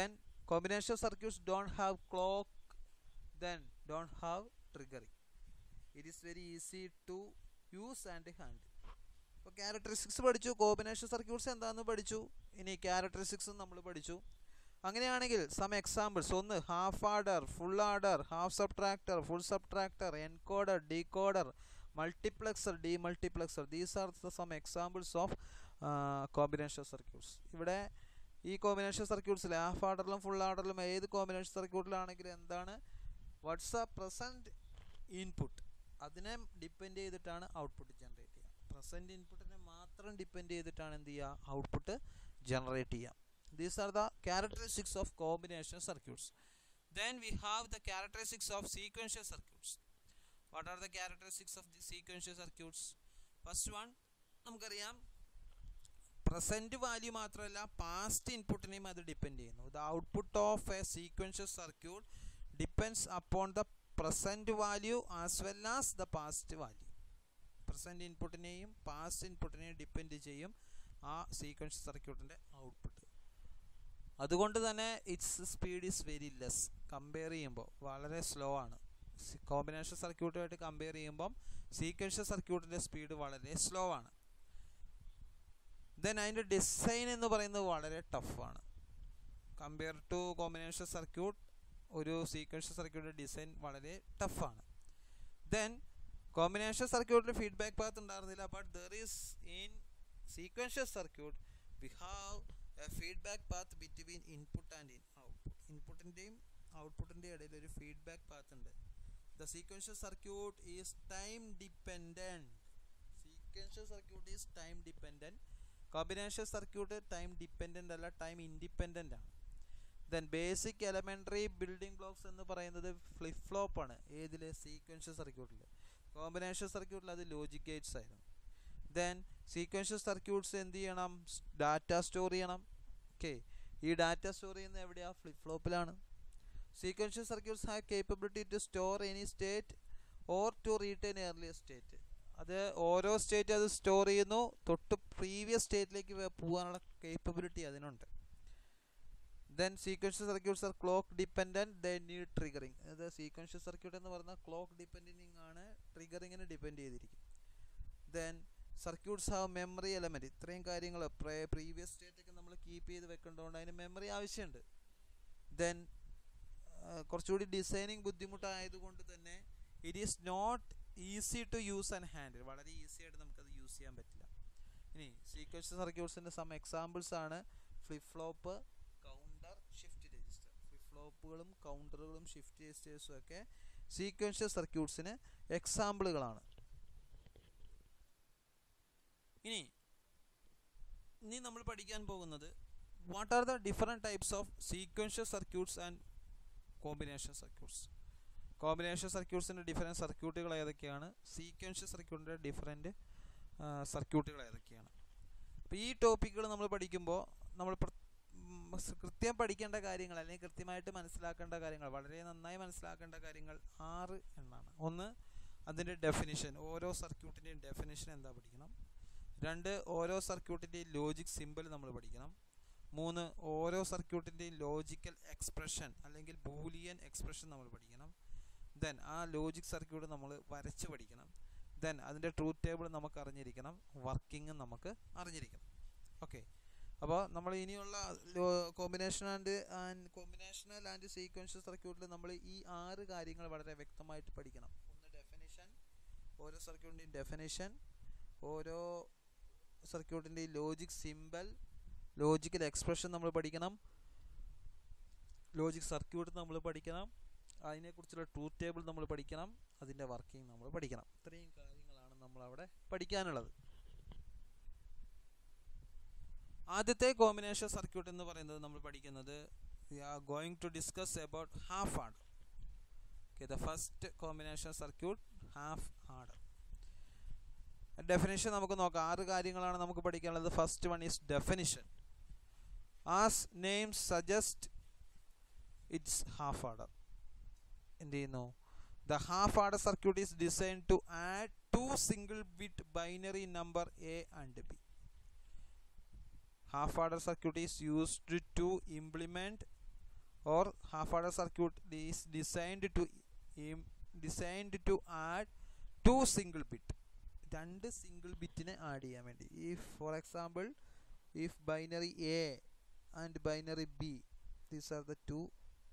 combination circuits don't have clock then don't have triggering it is very easy to use and handle അപ്പോൾ ക്യാരക്ടറിസ്റ്റിക്സ് പഠിച്ചു കോമ്പിനേഷൻ സർക്യൂട്ട്സ് എന്താണെന്ന് പഠിച്ചു ഇനി ക്യാരക്ടറിസ്റ്റിക്സും നമ്മൾ പഠിച്ചു അങ്ങനെയാണെങ്കിൽ സം എക്സാമ്പിൾസ് ഒന്ന് half adder full adder half subtractor full subtractor encoder decoder multiplexer demultiplexer these are the some examples of combination circuits ഇവിടെ ഈ കോമ്പിനേഷൻ സർക്യൂട്ട്സിൽ ഹാഫ് ആർഡറിലും ഫുൾ ആർഡറിലും ഏത് കോമ്പിനേഷൻ സർക്യൂട്ടിലാണെങ്കിലും എന്താണ് വാട്ട്സ് ആ പ്രസൻറ്റ് ഇൻപുട്ട് അതിനെ ഡിപ്പെൻഡ് ചെയ്തിട്ടാണ് ഔട്ട്പുട്ട് ജനറേറ്റ് ചെയ്യുക പ്രസൻറ്റ് ഇൻപുട്ടിനെ മാത്രം ഡിപ്പെൻഡ് ചെയ്തിട്ടാണ് എന്ത് ചെയ്യുക ഔട്ട്പുട്ട് ജനറേറ്റ് ചെയ്യുക these are the characteristics of combination circuits then we have the characteristics of sequential circuits what are the characteristics of the sequential circuits first one നമുക്കറിയാം പ്രസൻറ്റ് വാല്യൂ മാത്രമല്ല പാസ്റ്റ് ഇൻപുട്ടിനെയും അത് ഡിപ്പെൻഡ് ചെയ്യുന്നു the output of a sequential circuit depends upon the present value as well as the past value present ഇൻപുട്ടിനെയും പാസ്റ്റ് ഇൻപുട്ടിനെയും ഡിപ്പെൻഡ് ചെയ്യും ആ സീക്വൻഷ്യൽ സർക്യൂട്ടിൻ്റെ ഔട്ട്പുട്ട് അതുകൊണ്ട് തന്നെ its speed is very less compare ചെയ്യുമ്പോൾ വളരെ സ്ലോ ആണ് കോമ്പിനേഷൻ സർക്യൂട്ടുമായിട്ട് കമ്പയർ ചെയ്യുമ്പം സീക്വൻഷ്യൽ സർക്യൂട്ടിൻ്റെ സ്പീഡ് വളരെ സ്ലോ ആണ് ദെൻ അതിൻ്റെ ഡിസൈൻ എന്ന് പറയുന്നത് വളരെ ടഫാണ് കമ്പയർ ടു കോമ്പിനേഷൻ സർക്യൂട്ട് ഒരു സീക്വൻഷ്യൽ സർക്യൂട്ടിൻ്റെ ഡിസൈൻ വളരെ ടഫാണ് ദെൻ കോമ്പിനേഷൻ സർക്യൂട്ടിൽ ഫീഡ്ബാക്ക് പാത്ത് ഉണ്ടായിരുന്നില്ല but there is in sequential circuit we have a feedback path between input and in output ഇൻപുട്ടിൻ്റെയും ഔട്ട്പുട്ടിൻ്റെയും ഇടയിൽ ഒരു ഫീഡ്ബാക്ക് പാത്ത് ഉണ്ട് the sequential circuit is time dependent sequential circuit is time dependent combination circuit time dependent അല്ല ടൈം ഇൻഡിപെൻഡൻ്റ് ആണ് then basic elementary building blocks എന്ന് പറയുന്നത് ഫ്ലിപ്പ് ഫ്ലോപ്പ് ആണ് ഏതിൽ സീക്വൻഷ്യൽ സർക്യൂട്ടിൽ കോമ്പിനേഷൻ സർക്യൂട്ടിൽ അത് ലോജിക് ഗേറ്റ്സ് ആയിരുന്നു ദെൻ സീക്വൻഷ്യൽ സർക്യൂട്ട്സ് എന്ത് ചെയ്യണം ഡാറ്റ സ്റ്റോർ ചെയ്യണം ഓക്കെ ഈ ഡാറ്റ സ്റ്റോർ ചെയ്യുന്നത് എവിടെയാണ് ഫ്ലിപ്പ് ഫ്ലോപ്പിലാണ് sequential circuits have capability to store any state or to retain earlier state അത് ഓരോ സ്റ്റേറ്റ് അത് സ്റ്റോർ ചെയ്യുന്നു തൊട്ട് പ്രീവിയസ് സ്റ്റേറ്റിലേക്ക് പോകാനുള്ള കേപ്പബിലിറ്റി അതിനുണ്ട് then sequential circuits are clock dependent the need triggering അത് സീക്വൻഷ്യൽ സർക്യൂട്ട് എന്ന് പറഞ്ഞാൽ ക്ലോക്ക് ഡിപ്പെൻഡിങ് ആണ് ട്രിഗറിങ്ങിന് ഡിപ്പെൻഡ് ചെയ്തിരിക്കും then circuits have memory element ഇത്രയും കാര്യങ്ങൾ പ്രീവിയസ് സ്റ്റേറ്റൊക്കെ നമ്മൾ കീപ്പ് ചെയ്ത് വെക്കേണ്ടതുകൊണ്ട് അതിന് മെമ്മറി ആവശ്യമുണ്ട് ദെൻ കുറച്ചുകൂടി ഡിസൈനിങ് ബുദ്ധിമുട്ടായതുകൊണ്ട് തന്നെ it is not easy to use and handle വളരെ ഈസി ആയിട്ട് നമുക്കത് യൂസ് ചെയ്യാൻ പറ്റില്ല ഇനി സീക്വൻഷ്യൽ സർക്യൂട്ട്സിൻ്റെ സം എക്സാമ്പിൾസ് ആണ് flip flop counter shift register flip ഫ്ലോപ്പുകളും കൗണ്ടറുകളും ഷിഫ്റ്റ് രജിസ്റ്റേഴ്സും ഒക്കെ സീക്വൻഷ്യൽ സർക്യൂട്ട്സിന് എക്സാമ്പിളുകളാണ് ഇനി ഇനി നമ്മൾ പഠിക്കാൻ പോകുന്നത് what are the different types of sequential circuits and combination circuits combination സർക്യൂട്ട്സിൻ്റെ ഡിഫറെൻറ്റ് സർക്യൂട്ടുകൾ ഏതൊക്കെയാണ് സീക്വൻഷ്യൽ സർക്യൂട്ടിൻ്റെ ഡിഫറെൻറ്റ് സർക്യൂട്ടുകൾ ഏതൊക്കെയാണ് അപ്പോൾ ഈ ടോപ്പിക്കുകൾ നമ്മൾ പഠിക്കുമ്പോൾ നമ്മൾ കൃത്യം പഠിക്കേണ്ട കാര്യങ്ങൾ അല്ലെങ്കിൽ കൃത്യമായിട്ട് മനസ്സിലാക്കേണ്ട കാര്യങ്ങൾ വളരെ നന്നായി മനസ്സിലാക്കേണ്ട കാര്യങ്ങൾ ആറ് എണ്ണാണ് ഒന്ന് അതിൻ്റെ ഡെഫിനിഷൻ ഓരോ സർക്യൂട്ടിൻ്റെയും ഡെഫിനിഷൻ എന്താ പഠിക്കണം രണ്ട് ഓരോ സർക്യൂട്ടിൻ്റെയും ലോജിക് സിമ്പിൾ നമ്മൾ പഠിക്കണം മൂന്ന് ഓരോ സർക്യൂട്ടിൻ്റെയും ലോജിക്കൽ എക്സ്പ്രഷൻ അല്ലെങ്കിൽ ബൂലിയൻ എക്സ്പ്രഷൻ നമ്മൾ പഠിക്കണം ദെൻ ആ ലോജിക് സർക്യൂട്ട് നമ്മൾ വരച്ച് പഠിക്കണം ദെൻ അതിൻ്റെ ട്രൂത്ത് ടേബിൾ നമുക്ക് അറിഞ്ഞിരിക്കണം വർക്കിംഗ് നമുക്ക് അറിഞ്ഞിരിക്കണം ഓക്കെ അപ്പോൾ നമ്മൾ ഇനിയുള്ള combination and and combinational and sequential സർക്യൂട്ടിൽ നമ്മൾ ഈ ആറ് കാര്യങ്ങൾ വളരെ വ്യക്തമായിട്ട് പഠിക്കണം ഒന്ന് ഡെഫിനിഷൻ ഓരോ സർക്യൂട്ടിൻ്റെയും ഡെഫിനിഷൻ ഓരോ സർക്യൂട്ടിൻ്റെയും ലോജിക് സിമ്പിൾ ലോജിക്കൽ എക്സ്പ്രഷൻ നമ്മൾ പഠിക്കണം ലോജിക് സർക്യൂട്ട് നമ്മൾ പഠിക്കണം അതിനെക്കുറിച്ചുള്ള ട്രൂത്ത് ടേബിൾ നമ്മൾ പഠിക്കണം അതിൻ്റെ വർക്കിംഗ് നമ്മൾ പഠിക്കണം ഇത്രയും കാര്യങ്ങളാണ് നമ്മൾ അവിടെ പഠിക്കാനുള്ളത് ആദ്യത്തെ കോമ്പിനേഷൻ സർക്യൂട്ട് എന്ന് പറയുന്നത് നമ്മൾ പഠിക്കുന്നത് we are going to discuss about half adder okay the first combination circuit half adder definition നമുക്ക് നോക്കാം ആറ് കാര്യങ്ങളാണ് നമുക്ക് പഠിക്കാനുള്ളത് first one is definition as name suggest its half adder എന്ത് ചെയ്യുന്നു the half adder circuit is design to add two single bit binary number A and B half adder circuit is used to implement or half order circuit is designed to im- designed to add two single bit രണ്ട് സിംഗിൾ ബിറ്റിനെ ആഡ് ചെയ്യാൻ വേണ്ടി if for example if binary A and binary B these are the two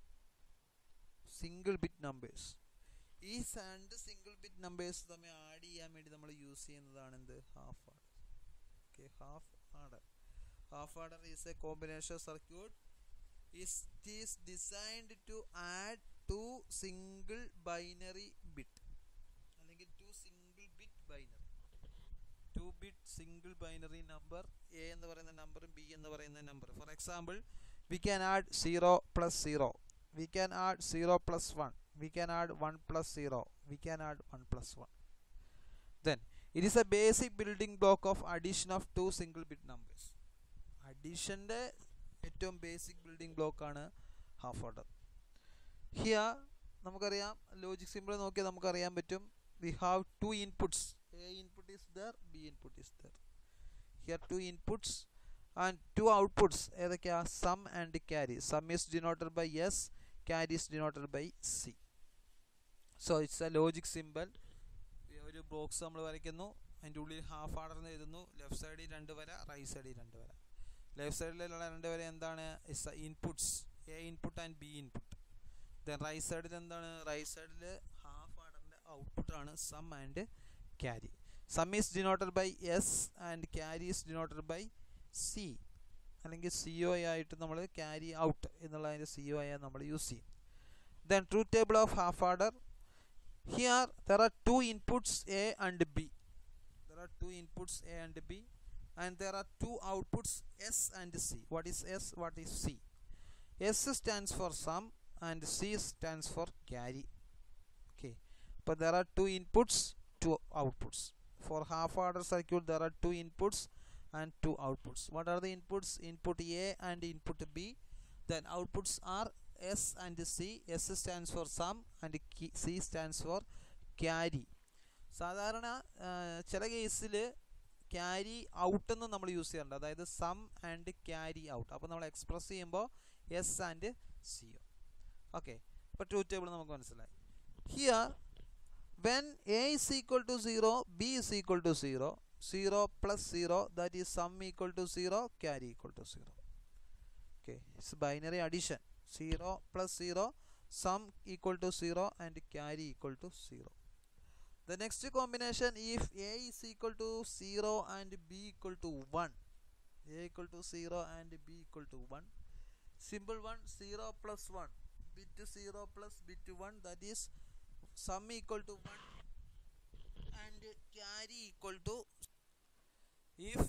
single bit numbers ഈ രണ്ട് സിംഗിൾ ബിറ്റ് നമ്പേഴ്സ് തമ്മിൽ ആഡ് ചെയ്യാൻ വേണ്ടി നമ്മൾ യൂസ് ചെയ്യുന്നതാണ് എന്ത് half adder okay half adder half adder is a combination circuit is it is designed to add two single binary bit അല്ലെങ്കിൽ two single bit binary two bit single binary number a എന്ന് പറയുന്ന നമ്പറും b എന്ന് പറയുന്ന number for example we can add 0 plus 0 we can add 0 plus 1 we can add 1 plus 0 we can add 1 plus 1 then it is a basic building block of addition of two single bit numbers അഡീഷൻ്റെ ഏറ്റവും ബേസിക് ബിൽഡിംഗ് ബ്ലോക്ക് ആണ് ഹാഫ് ഓർഡർ ഹിയ നമുക്കറിയാം ലോജിക് സിമ്പിൾ നോക്കിയാൽ നമുക്കറിയാൻ പറ്റും we have two inputs A input is there B input is there here two inputs and two outputs ഏതൊക്കെയാ sum and carry sum is denoted by S carry is denoted by C so its a logic simple ഒരു ബോക്സ് നമ്മൾ വരയ്ക്കുന്നു അതിൻ്റെ ഉള്ളിൽ ഹാഫ് ആർഡർ എന്ന് എഴുതുന്നു ലെഫ്റ്റ് സൈഡിൽ രണ്ട് വര റൈറ്റ് സൈഡിൽ രണ്ട് വര ലെഫ്റ്റ് സൈഡിലുള്ള രണ്ട് വര എന്താണ് inputs A input and B input then right സൈഡിൽ എന്താണ് റൈറ്റ് സൈഡിൽ ഹാഫ് ആർഡറിൻ്റെ ഔട്ട്പുട്ടാണ് sum and carry sum is denoted by S and carry is denoted by C അല്ലെങ്കിൽ സി ഒ ആയിട്ട് നമ്മൾ ക്യാരി ഔട്ട് എന്നുള്ളതിൻ്റെ സി ഒ ആയി നമ്മൾ യൂസ് ചെയ്യും then truth table of half adder here there are two inputs A and B there are two inputs A and B and there are two outputs S and C. What is S? What is C? S stands for sum and C stands for carry. Okay, but there are two inputs, two outputs. For half order circuit, there are two inputs and two outputs. What are the inputs? Input A and input B. Then outputs are S and C. S stands for sum and C stands for carry. സാധാരണ ചില കേസിൽ ക്യാരി ഔട്ട് എന്ന് നമ്മൾ യൂസ് ചെയ്യാറുണ്ട് അതായത് സം ആൻഡ് ക്യാരി ഔട്ട് അപ്പോൾ നമ്മൾ എക്സ്പ്രസ് ചെയ്യുമ്പോൾ S and C O okay അപ്പോൾ ട്രൂത്ത് ടേബിൾ നമുക്ക് മനസ്സിലായി here when A is equal to zero B is equal to zero zero plus zero that is sum equal to zero carry equal to zero okay it's binary addition zero plus zero sum equal to zero and carry equal to zero The next combination if A is equal to 0 and B equal to 1. A equal to 0 and B equal to 1. Simple one 0 plus 1. Bit 0 plus bit 1 that is sum equal to 1 and carry equal to if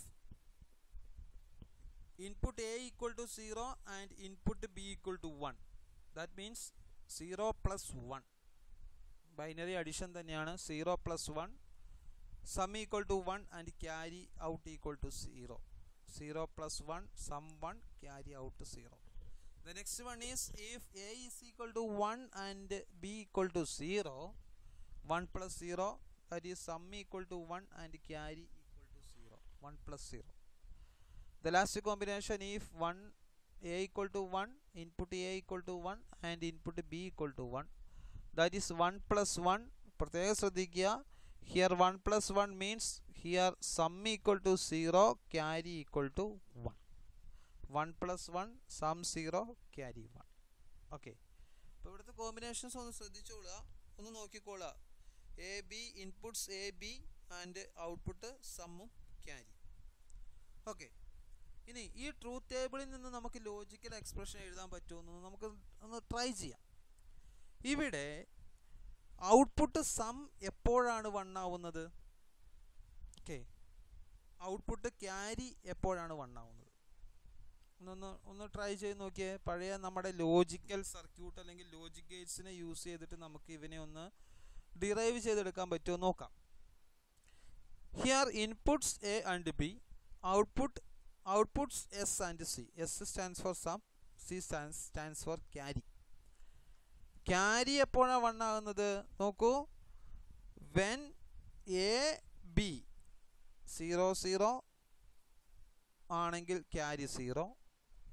input A equal to 0 and input B equal to 1 that means 0 plus 1 binary addition തന്നെയാണ് zero plus one sum equal to one and carry out equal to zero zero plus one sum one carry out zero the next one is if A is equal to one and B equal to zero one plus zero that is sum equal to one and carry equal to zero one plus zero the last combination if one A equal to one input A equal to one and input B equal to one that is 1 plus 1 പ്രത്യേകം ശ്രദ്ധിക്കുക here 1 plus 1 means here sum equal to zero carry equal to one one plus one sum zero carry one okay അപ്പോൾ ഇവിടുത്തെ കോമ്പിനേഷൻസ് ഒന്ന് ശ്രദ്ധിച്ചോളുക ഒന്ന് നോക്കിക്കോളുക A B inputs A B and output സമ്മും ക്യാരി ഓക്കെ ഇനി ഈ ട്രൂത്ത് ടേബിളിൽ നിന്ന് നമുക്ക് ലോജിക്കൽ എക്സ്പ്രഷൻ എഴുതാൻ പറ്റുമെന്ന് നമുക്ക് ഒന്ന് ട്രൈ ചെയ്യാം ഇവിടെ ഔട്ട്പുട്ട് സം എപ്പോഴാണ് വൺ ആവുന്നത് ഓക്കെ ഔട്ട്പുട്ട് ക്യാരി എപ്പോഴാണ് വൺ ആവുന്നത് ഒന്നൊന്ന് ഒന്ന് ട്രൈ ചെയ്ത് നോക്കിയേ പഴയ നമ്മുടെ ലോജിക്കൽ സർക്യൂട്ട് അല്ലെങ്കിൽ ലോജിക് ഗേറ്റ്സിനെ യൂസ് ചെയ്തിട്ട് നമുക്ക് ഇവനെ ഒന്ന് ഡിറൈവ് ചെയ്തെടുക്കാൻ പറ്റുമോ നോക്കാം here inputs A and B output outputs S and C S stands for sum C stands stands for carry carry എപ്പോഴാണ് വൺ ആകുന്നത് നോക്കൂ when A B zero zero ആണെങ്കിൽ carry zero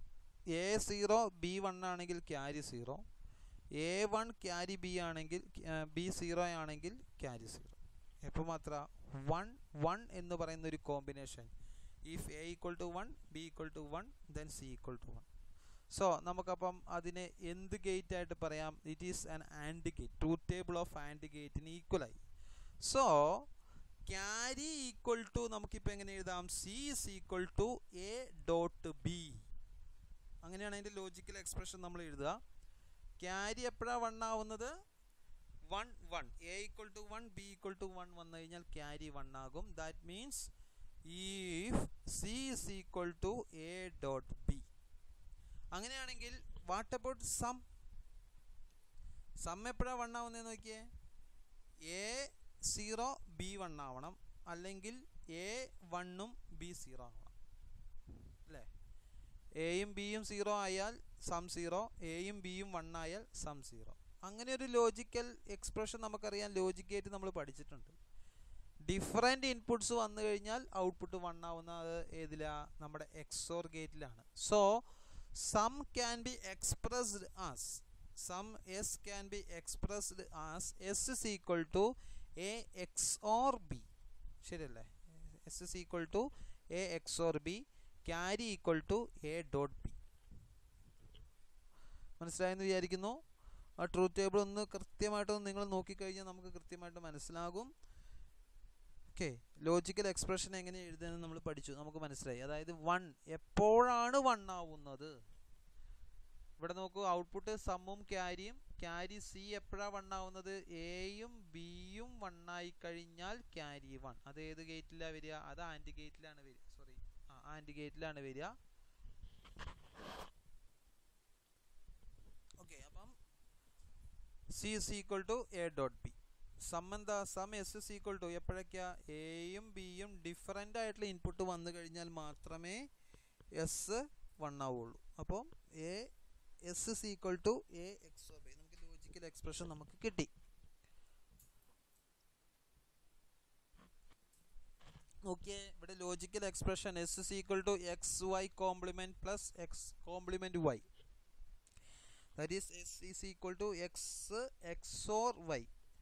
A zero B one ആണെങ്കിൽ carry zero A one carry B ആണെങ്കിൽ ബി സീറോ ആണെങ്കിൽ ക്യാരി സീറോ എപ്പോൾ മാത്ര വൺ വൺ എന്ന് പറയുന്ന ഒരു combination if A equal to one B equal to one then C equal to one so നമുക്കപ്പം അതിനെ എന്ത് ഗേറ്റ് ആയിട്ട് പറയാം it is an and gate truth table of and ഗേറ്റിന് ഈക്വലായി സോ ക്യാരി ഈക്വൽ ടു നമുക്കിപ്പോൾ എങ്ങനെ എഴുതാം C is equal to A dot B അങ്ങനെയാണ് അതിൻ്റെ ലോജിക്കൽ എക്സ്പ്രഷൻ നമ്മൾ എഴുതുക ക്യാരി എപ്പോഴാണ് വൺ ആവുന്നത് one one A equal to one B equal to one വന്നു കഴിഞ്ഞാൽ ക്യാരി വൺ ആകും that means if C is equal to A dot B അങ്ങനെയാണെങ്കിൽ വാട്ട് അബൌട്ട് സം സം എപ്പോഴാണ് വൺ ആവുന്നത് നോക്കിയേ എ സീറോ ബി വൺ ആവണം അല്ലെങ്കിൽ എ വണ്ണും ബി സീറോ ആവണം അല്ലേ എയും ബിയും സീറോ ആയാൽ സം സീറോ എയും ബിയും വൺ ആയാൽ സം സീറോ അങ്ങനെ ഒരു ലോജിക്കൽ എക്സ്പ്രഷൻ നമുക്കറിയാം ലോജിക്കേറ്റ് നമ്മൾ പഠിച്ചിട്ടുണ്ട് ഡിഫറെൻ്റ് ഇൻപുട്സ് വന്നു കഴിഞ്ഞാൽ ഔട്ട്പുട്ട് വൺ ആവുന്നത് ഏതിലാ നമ്മുടെ എക്സോർ ഗേറ്റിലാണ് so sum can be expressed as sum S can be expressed as S is equal to A XOR B ശരിയല്ലേ S is equal to A XOR B carry equal to A dot B മനസ്സിലായെന്ന് വിചാരിക്കുന്നു ആ ട്രൂത്ത് ടേബിൾ ഒന്ന് കൃത്യമായിട്ടൊന്ന് നിങ്ങൾ നോക്കിക്കഴിഞ്ഞാൽ നമുക്ക് കൃത്യമായിട്ട് മനസ്സിലാകും ഓക്കെ ലോജിക്കൽ എക്സ്പ്രഷൻ എങ്ങനെ എഴുതുന്നത് നമ്മൾ പഠിച്ചു നമുക്ക് മനസ്സിലായി അതായത് വൺ എപ്പോഴാണ് വൺ ആവുന്നത് ഇവിടെ നോക്കൂ ഔട്ട്പുട്ട് സമ്മും ക്യാരിയും ക്യാരി സി എപ്പോഴാണ് വൺ ആവുന്നത് എയും ബിയും വൺ ആയി കഴിഞ്ഞാൽ ക്യാരി വൺ അത് ഏത് ഗേറ്റിലാണ് വരിക അത് ആൻറ്റി ഗേറ്റിലാണ് വരിക സോറി ആ ആൻറ്റി ഗേറ്റിലാണ് വരിക ഓക്കെ അപ്പം C is equal to A dot B sum എന്താ sum S is equal to എപ്പോഴൊക്കെയാ എയും ബിയും ഡിഫറൻ്റ് ആയിട്ടുള്ള ഇൻപുട്ട് വന്നു കഴിഞ്ഞാൽ മാത്രമേ എസ് വൺ ആവുള്ളൂ അപ്പോൾ A S is equal to A X O by നമുക്ക് ലോജിക്കൽ എക്സ്പ്രഷൻ നമുക്ക് കിട്ടി നോക്കിയേ ഇവിടെ logical expression S is equal to X Y complement plus X complement Y that is S is equal to X XOR Y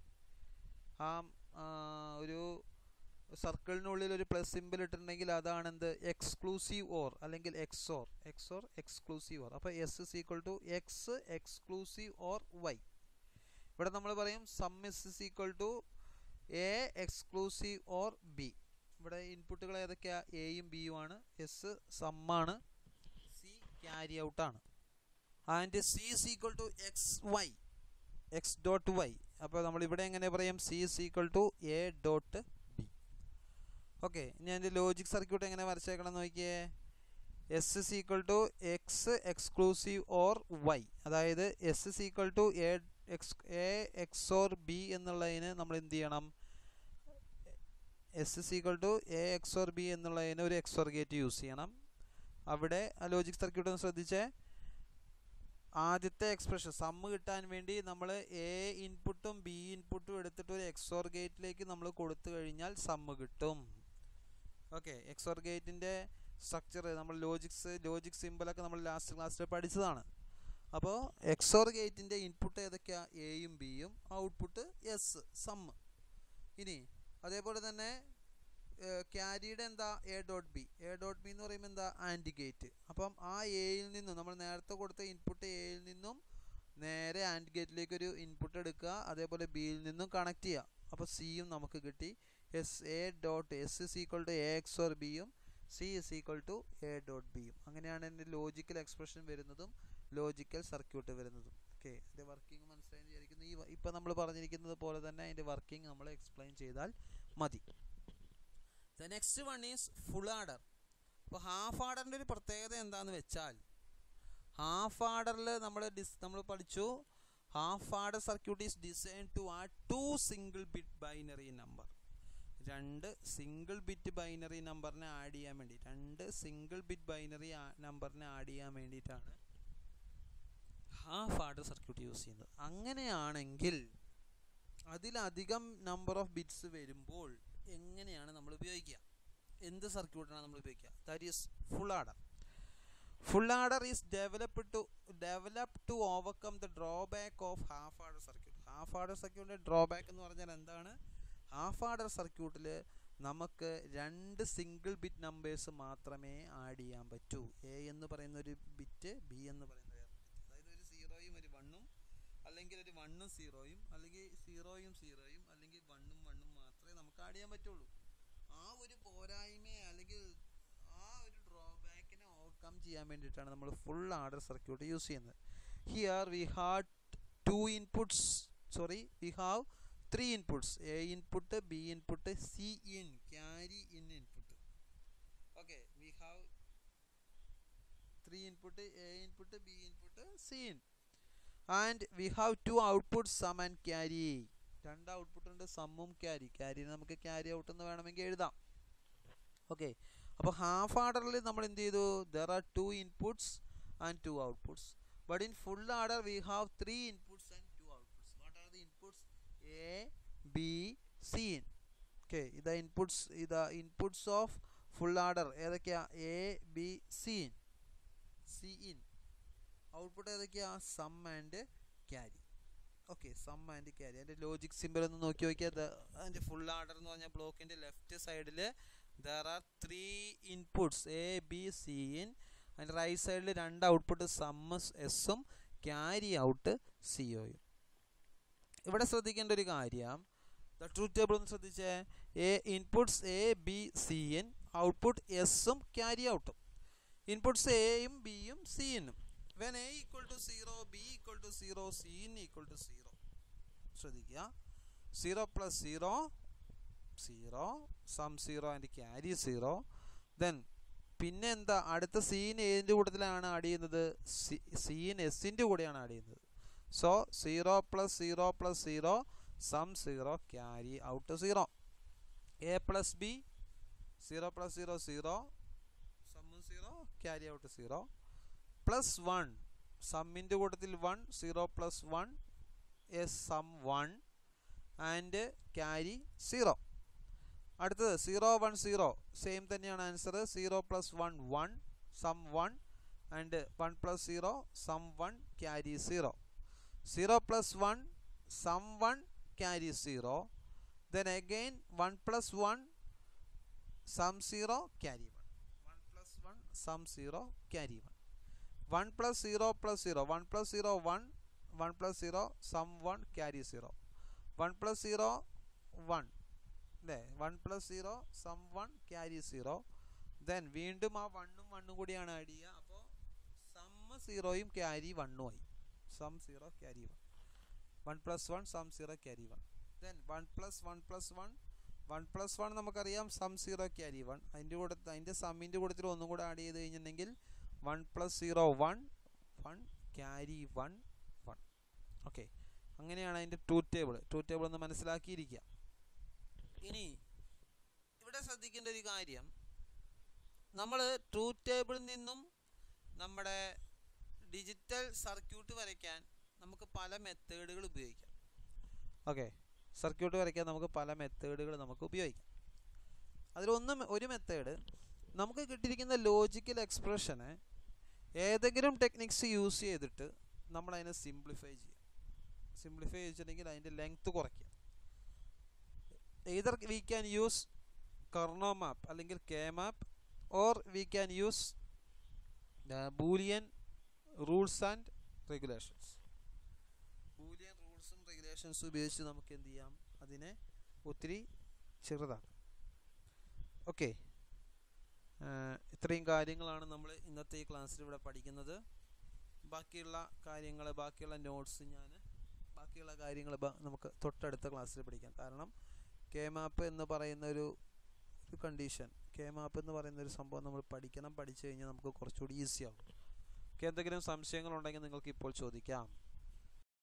ആ ഒരു സർക്കിളിനുള്ളിൽ ഒരു പ്ലസ് സിമ്പിൾ ഇട്ടിട്ടുണ്ടെങ്കിൽ അതാണ് എന്ത് എക്സ്ക്ലൂസീവ് ഓർ അല്ലെങ്കിൽ എക്സോർ എക്സോർ എക്സ്ക്ലൂസീവ് ഓർ അപ്പോൾ S is equal to X exclusive or Y ഇവിടെ നമ്മൾ പറയും some S is equal to A exclusive or B ഇവിടെ ഇൻപുട്ടുകൾ ഏതൊക്കെയാ എയും ബിയും ആണ് എസ് സമ്മാണ് സി ക്യാരി ഔട്ടാണ് and C is equal to X Y X dot Y അപ്പോൾ നമ്മൾ ഇവിടെ എങ്ങനെ പറയും C is equal to A dot B okay ഇനി അതിൻ്റെ ലോജിക് സർക്യൂട്ട് എങ്ങനെ വരച്ചേക്കണം നോക്കിയേ S is equal to X exclusive or Y അതായത് S is equal to A X A XOR B എന്നുള്ളതിന് നമ്മൾ എന്ത് ചെയ്യണം S is equal to A XOR B എന്നുള്ളതിന് ഒരു എക്സോർ ഗേറ്റ് യൂസ് ചെയ്യണം അവിടെ ആ ലോജിക് സർക്യൂട്ട് ഒന്ന് ശ്രദ്ധിച്ചേ ആദ്യത്തെ എക്സ്പ്രഷൻ സമ്മ് കിട്ടാൻ വേണ്ടി നമ്മൾ എ ഇൻപുട്ടും ബി ഇൻപുട്ടും എടുത്തിട്ട് ഒരു എക്സോർ ഗേറ്റിലേക്ക് നമ്മൾ കൊടുത്തു കഴിഞ്ഞാൽ സമ്മ് കിട്ടും ഓക്കെ എക്സോർ ഗേറ്റിൻ്റെ സ്ട്രക്ചർ നമ്മൾ ലോജിക്സ് ലോജിക് സിമ്പിളൊക്കെ നമ്മൾ ലാസ്റ്റ് ക്ലാസ്സിൽ പഠിച്ചതാണ് അപ്പോൾ എക്സോർ ഗേറ്റിൻ്റെ ഇൻപുട്ട് ഏതൊക്കെയാണ് എയും ബിയും ഔട്ട്പുട്ട് എസ് സമ്മ് ഇനി അതേപോലെ തന്നെ ക്യാരിയുടെ എന്താ A dot B A dot B എന്ന് പറയുമ്പോൾ എന്താ ആൻറ്റി ഗേറ്റ് അപ്പം ആ എയിൽ നിന്നും നമ്മൾ നേരത്തെ കൊടുത്ത ഇൻപുട്ട് എയിൽ നിന്നും നേരെ ആൻഡ് ഗേറ്റിലേക്ക് ഒരു ഇൻപുട്ട് എടുക്കുക അതേപോലെ ബിയിൽ നിന്നും കണക്ട് ചെയ്യുക അപ്പോൾ സിയും നമുക്ക് കിട്ടി S A dot S is equal to A XOR ബിയും C is equal to A dot ബിയും അങ്ങനെയാണ് എൻ്റെ ലോജിക്കൽ എക്സ്പ്രഷൻ വരുന്നതും ലോജിക്കൽ സർക്യൂട്ട് വരുന്നതും ഓക്കെ അതിൻ്റെ വർക്കിംഗ് മനസ്സിലായി വിചാരിക്കുന്നു ഈ ഇപ്പോൾ നമ്മൾ പറഞ്ഞിരിക്കുന്നത് പോലെ തന്നെ അതിൻ്റെ വർക്കിംഗ് നമ്മൾ എക്സ്പ്ലെയിൻ ചെയ്താൽ മതി the next one is full adder അപ്പോൾ ഹാഫ് ആർഡറിൻ്റെ ഒരു പ്രത്യേകത എന്താണെന്ന് വെച്ചാൽ ഹാഫ് ആർഡറിൽ നമ്മൾ ഡിസ് നമ്മൾ പഠിച്ചു half adder circuit is design to uh two single bit binary number രണ്ട് സിംഗിൾ ബിറ്റ് ബൈനറി നമ്പറിനെ ആഡ് ചെയ്യാൻ വേണ്ടി രണ്ട് സിംഗിൾ ബിറ്റ് ബൈനറി നമ്പറിനെ ആഡ് ചെയ്യാൻ വേണ്ടിയിട്ടാണ് ഹാഫ് ആർഡർ സർക്യൂട്ട് യൂസ് ചെയ്യുന്നത് അങ്ങനെയാണെങ്കിൽ അതിലധികം നമ്പർ ഓഫ് ബിറ്റ്സ് വരുമ്പോൾ എങ്ങനെയാണ് നമ്മൾ ഉപയോഗിക്കുക എന്ത് സർക്യൂട്ടാണ് നമ്മൾ ഉപയോഗിക്കുക that is full adder full adder is developed to develop to overcome the drawback of half adder circuit half adder സർക്യൂട്ടിൻ്റെ ഡ്രോബാക്ക് എന്ന് പറഞ്ഞാൽ എന്താണ് ഹാഫ് ആഡർ സർക്യൂട്ടിൽ നമുക്ക് രണ്ട് സിംഗിൾ ബിറ്റ് നമ്പേഴ്സ് മാത്രമേ ആഡ് ചെയ്യാൻ പറ്റൂ എ എന്ന് പറയുന്ന ഒരു ബിറ്റ് ബി എന്ന് പറയുന്ന വേറെ ബിറ്റ് അതായത് ഒരു സീറോയും ഒരു വണ്ണും അല്ലെങ്കിൽ ഒരു വണ്ണും സീറോയും അല്ലെങ്കിൽ സീറോയും സീറോയും അല്ലെങ്കിൽ വണ്ണും വണ്ണും മാത്രമേ നമുക്ക് ആഡ് ചെയ്യാൻ പറ്റുള്ളൂ ആ ഒരു പോരായ്മയെ അല്ലെങ്കിൽ ആ ഒരു ഡ്രോബാക്കിനെ ഓവർകം ചെയ്യാൻ വേണ്ടിയിട്ടാണ് നമ്മൾ ഫുൾ ആർഡർ സർക്യൂട്ട് യൂസ് ചെയ്യുന്നത് here we had two inputs sorry we have three inputs A input B input C in carry in input okay we have three input A input B input C in and we have two output sum and carry രണ്ട് ഔട്ട്പുട്ട് ഉണ്ട് സമ്മും ക്യാരി ക്യാരി നമുക്ക് ക്യാരി ഔട്ട് എന്ന് വേണമെങ്കിൽ എഴുതാം ഓക്കെ അപ്പോൾ ഹാഫ് ആർഡറിൽ നമ്മൾ എന്ത് ചെയ്തു there are two inputs and two outputs but in full adder we have three inputs and two outputs what are the inputs A B C in okay ഇത് ഇൻപുട്സ് ഇത് ഇൻപുട്സ് ഓഫ് ഫുൾ ആർഡർ ഏതൊക്കെയാ A B C in C in output ഏതൊക്കെയാ sum and carry okay sum and carry അതിൻ്റെ ലോജിക് സിമ്പിൾ ഒന്ന് നോക്കി നോക്കിയാൽ അതിൻ്റെ ഫുൾ ആർഡർ എന്ന് പറഞ്ഞാൽ ബ്ലോക്കിൻ്റെ ലെഫ്റ്റ് സൈഡിൽ there are three inputs A B C in അതിൻ്റെ റൈറ്റ് സൈഡിൽ രണ്ട് ഔട്ട്പുട്ട് സമ്മ് എസും ക്യാരി ഔട്ട് സി ഒയും ഇവിടെ ശ്രദ്ധിക്കേണ്ട ഒരു കാര്യം ദ ട്രൂത്ത് ടേബിൾ ഒന്ന് ശ്രദ്ധിച്ചേ A inputs A B C in output എസും ക്യാരി ഔട്ടും ഇൻപുട്സ് എയും ബിയും സിനും when A equal to zero B equal to zero C in equal to zero ശ്രദ്ധിക്കുക zero plus zero zero sum zero and carry zero then പിന്നെ എന്താ അടുത്ത സീൻ ഏതിൻ്റെ കൂട്ടത്തിലാണ് ആഡ് ചെയ്യുന്നത് സീൻ എസിൻ്റെ കൂടെയാണ് ആഡ് ചെയ്യുന്നത് so zero plus zero plus zero sum zero carry out zero A plus B zero plus zero zero സമ്മും zero carry out zero plus one സമ്മിൻ്റെ കൂട്ടത്തിൽ one zero plus one S sum one and carry zero അടുത്തത് സീറോ വൺ സീറോ സെയിം തന്നെയാണ് answer zero plus one one sum one and one plus zero sum one carry zero zero plus one sum one carry zero then again one plus one sum zero carry one one plus one sum zero carry one one plus zero plus zero one plus zero one one plus zero sum one carry zero one plus zero one അല്ലേ one plus zero sum one carry zero then വീണ്ടും ആ വണ്ണും വണ്ണും കൂടിയാണ് ആഡ് ചെയ്യുക അപ്പോൾ സമ്മ് സീറോയും ക്യാരി വണ്ണും ആയി sum zero carry one one plus one sum zero carry one then one plus one plus one one plus one നമുക്കറിയാം സം സീറോ ക്യാരി വൺ അതിൻ്റെ കൂടെ അതിൻ്റെ സമ്മിൻ്റെ കൂട്ടത്തിൽ ഒന്നും കൂടെ ആഡ് ചെയ്ത് കഴിഞ്ഞിട്ടുണ്ടെങ്കിൽ one plus zero one one carry one one okay അങ്ങനെയാണ് അതിൻ്റെ ടൂ ടേബിൾ ടൂ ടേബിൾ ഒന്ന് മനസ്സിലാക്കിയിരിക്കുക ഇനി ഇവിടെ ശ്രദ്ധിക്കേണ്ട ഒരു കാര്യം നമ്മൾ ട്രൂത്ത് ടേബിളിൽ നിന്നും നമ്മുടെ ഡിജിറ്റൽ സർക്യൂട്ട് വരയ്ക്കാൻ നമുക്ക് പല മെത്തേഡുകൾ ഉപയോഗിക്കാം ഓക്കെ സർക്യൂട്ട് വരയ്ക്കാൻ നമുക്ക് പല മെത്തേഡുകൾ നമുക്ക് ഉപയോഗിക്കാം അതിലൊന്ന് ഒരു മെത്തേഡ് നമുക്ക് കിട്ടിയിരിക്കുന്ന ലോജിക്കൽ എക്സ്പ്രഷന് ഏതെങ്കിലും ടെക്നിക്സ് യൂസ് ചെയ്തിട്ട് നമ്മൾ അതിനെ സിംപ്ലിഫൈ ചെയ്യാം സിംപ്ലിഫൈ ചെയ്തിട്ടുണ്ടെങ്കിൽ അതിൻ്റെ ലെങ്ത് കുറയ്ക്കുക either we can use Karnaugh map അല്ലെങ്കിൽ K map or we can use Boolean rules and regulations Boolean റൂൾസും റെഗുലേഷൻസും ഉപയോഗിച്ച് നമുക്ക് എന്ത് ചെയ്യാം അതിനെ ഒത്തിരി ചെറുതാക്കാം ഓക്കെ ഇത്രയും കാര്യങ്ങളാണ് നമ്മൾ ഇന്നത്തെ ഈ ക്ലാസ്സിൽ ഇവിടെ പഠിക്കുന്നത് ബാക്കിയുള്ള കാര്യങ്ങൾ ബാക്കിയുള്ള നോട്ട്സ് ഞാൻ ബാക്കിയുള്ള കാര്യങ്ങൾ നമുക്ക് തൊട്ടടുത്ത ക്ലാസ്സിൽ പഠിക്കാം കാരണം കെ മാപ്പ് എന്ന് പറയുന്ന ഒരു ഒരു കണ്ടീഷൻ കെ മാപ്പ് എന്ന് പറയുന്ന ഒരു സംഭവം നമ്മൾ പഠിക്കണം പഠിച്ചു കഴിഞ്ഞാൽ നമുക്ക് കുറച്ചുകൂടി ഈസി ആവും ഓക്കെ എന്തെങ്കിലും സംശയങ്ങളുണ്ടെങ്കിൽ നിങ്ങൾക്ക് ഇപ്പോൾ ചോദിക്കാം